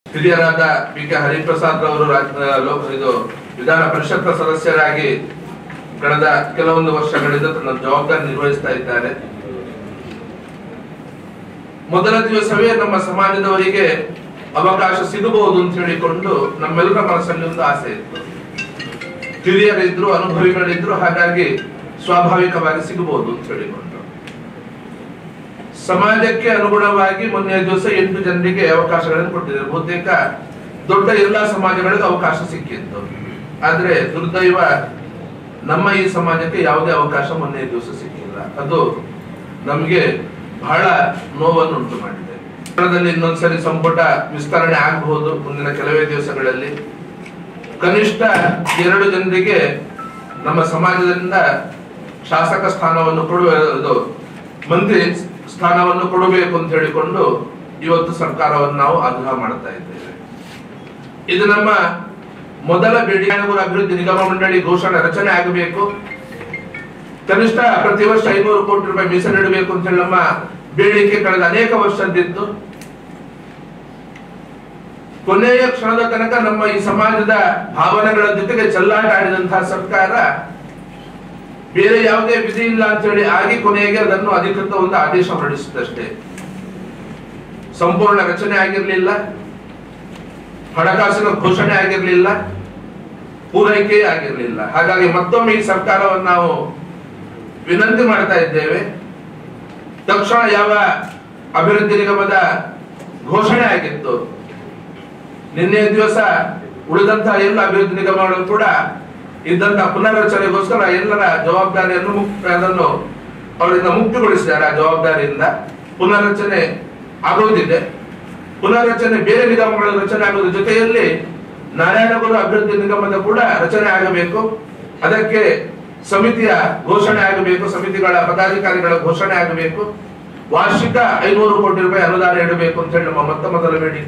ಹಿರಿಯರಾದ P K Hariprasad ಅವರು ಇದು ವಿಧಾನ ಪರಿಷತ್ ಸದಸ್ಯರಾಗಿ ಕಳೆದ ಕೆಲವೊಂದು ವರ್ಷಗಳಿಂದ ತನ್ನ ಜವಾಬ್ದಾರಿ ನಿರ್ವಹಿಸ್ತಾ ಇದ್ದಾರೆ ಮೊದಲ ದಿವಸವೇ ನಮ್ಮ ಸಮಾಜದವರಿಗೆ ಅವಕಾಶ ಸಿಗಬಹುದು ಅಂತ ಹೇಳಿಕೊಂಡು ನಮ್ಮೆಲ್ಲರ ಮನಸ್ಸಲ್ಲಿ ಒಂದು ಆಸೆ ಇತ್ತು ಹಿರಿಯರಿದ್ರು ಅನುಭವಿಗಳಿದ್ರು ಹಾಗಾಗಿ ಸ್ವಾಭಾವಿಕವಾಗಿ ಸಿಗಬಹುದು ಅಂತ ಹೇಳಿಕೊಂಡು ಸಮಾಜಕ್ಕೆ ಅನುಗುಣವಾಗಿ ಮೊನ್ನೆ ದಿವಸ ಎಂಟು ಜನರಿಗೆ ಅವಕಾಶಗಳನ್ನು ಕೊಟ್ಟಿದ್ದಾರೆ ಬಹುತೇಕ ದೊಡ್ಡ ಎಲ್ಲಾ ಸಮಾಜಗಳಿಗೆ ಅವಕಾಶ ಸಿಕ್ಕಿತ್ತು ಆದ್ರೆ ದುರ್ದೈವ ನಮ್ಮ ಈ ಸಮಾಜಕ್ಕೆ ಯಾವುದೇ ಅವಕಾಶ ಮೊನ್ನೆ ದಿವಸ ಸಿಕ್ಕಿಲ್ಲ ಅದು ನಮ್ಗೆ ಬಹಳ ನೋವನ್ನು ಉಂಟು ಮಾಡಿದೆ ಕನ್ನಡದಲ್ಲಿ ಇನ್ನೊಂದ್ಸರಿ ಸಂಪುಟ ವಿಸ್ತರಣೆ ಆಗಬಹುದು ಮುಂದಿನ ಕೆಲವೇ ದಿವಸಗಳಲ್ಲಿ ಕನಿಷ್ಠ ಎರಡು ಜನರಿಗೆ ನಮ್ಮ ಸಮಾಜದಿಂದ ಶಾಸಕ ಸ್ಥಾನವನ್ನು ಕೊಡುವ ಇದು ಮಂತ್ರಿ ಸ್ಥಾನವನ್ನು ಕೊಡಬೇಕು ಅಂತ ಹೇಳಿಕೊಂಡು ಇವತ್ತು ಸರ್ಕಾರವನ್ನು ನಾವು ಆಗ್ರಹ ಮಾಡ್ತಾ ಇದ್ದೇವೆ ಇದು ನಮ್ಮ ಮೊದಲ ಬೇಡಿಕೆ ಅಭಿವೃದ್ಧಿ ನಿಗಮ ಮಂಡಳಿ ಘೋಷಣೆ ರಚನೆ ಆಗಬೇಕು ಕನಿಷ್ಠ ಪ್ರತಿ ವರ್ಷ ಐನೂರು ಕೋಟಿ ರೂಪಾಯಿ ಮೀಸಲಿಡಬೇಕು ಅಂತ ಹೇಳಿ ನಮ್ಮ ಬೇಡಿಕೆ ಕಳೆದ ಅನೇಕ ವರ್ಷದ್ದಿತ್ತು ಕೊನೆಯ ಕ್ಷಣದ ತನಕ ನಮ್ಮ ಈ ಸಮಾಜದ ಭಾವನೆಗಳ ಜೊತೆಗೆ ಚೆಲ್ಲಾಟ ಆಡಿದಂತಹ ಸರ್ಕಾರ ಬೇರೆ ಯಾವುದೇ ವಿಧಿ ಇಲ್ಲ ಅಂತ ಹೇಳಿ ಆಗಿ ಕೊನೆಗೆ ಅದನ್ನು ಅಧಿಕೃತ ಒಂದು ಆದೇಶ ಹೊರಡಿಸಿದಷ್ಟೇ ಸಂಪೂರ್ಣ ರಚನೆ ಆಗಿರ್ಲಿಲ್ಲ ಹಣಕಾಸಿನ ಘೋಷಣೆ ಆಗಿರ್ಲಿಲ್ಲ ಪೂರೈಕೆ ಆಗಿರ್ಲಿಲ್ಲ ಹಾಗಾಗಿ ಮತ್ತೊಮ್ಮೆ ಈ ಸರ್ಕಾರವನ್ನು ನಾವು ವಿನಂತಿ ಮಾಡ್ತಾ ಇದ್ದೇವೆ ತಕ್ಷಣ ಯಾವ ಅಭಿವೃದ್ಧಿ ನಿಗಮದ ಘೋಷಣೆ ಆಗಿತ್ತು ನಿನ್ನೆ ದಿವಸ ಉಳಿದಂತಹ ಎಲ್ಲ ಅಭಿವೃದ್ಧಿ ನಿಗಮಗಳು ಕೂಡ ಇದ್ದಂತಹ ಪುನರ್ರಚನೆಗೋಸ್ಕರ ಎಲ್ಲರ ಜವಾಬ್ದಾರಿಯನ್ನು ಮುಕ್ತ ಅದನ್ನು ಅವರಿಂದ ಮುಕ್ತಿಗೊಳಿಸಿದ್ದಾರೆ ಆ ಜವಾಬ್ದಾರಿಯಿಂದ ಪುನರ್ರಚನೆ ಆಗುವುದಿದೆ ಪುನರ್ರಚನೆ ಬೇರೆ ನಿಗಮಗಳ ರಚನೆ ಆಗುವುದ್ರ ಜೊತೆಯಲ್ಲಿ ನಾರಾಯಣಗುರು ಅಭಿವೃದ್ಧಿ ನಿಗಮದ ಕೂಡ ರಚನೆ ಆಗಬೇಕು ಅದಕ್ಕೆ ಸಮಿತಿಯ ಘೋಷಣೆ ಆಗಬೇಕು ಸಮಿತಿಗಳ ಪದಾಧಿಕಾರಿಗಳ ಘೋಷಣೆ ಆಗಬೇಕು ವಾರ್ಷಿಕ ಐನೂರು ಕೋಟಿ ರೂಪಾಯಿ ಅನುದಾನ ಇಡಬೇಕು ಅಂತ ಹೇಳಿ ನಮ್ಮ ಮೊತ್ತ ಮೊದಲ ಬೇಡಿಕೆ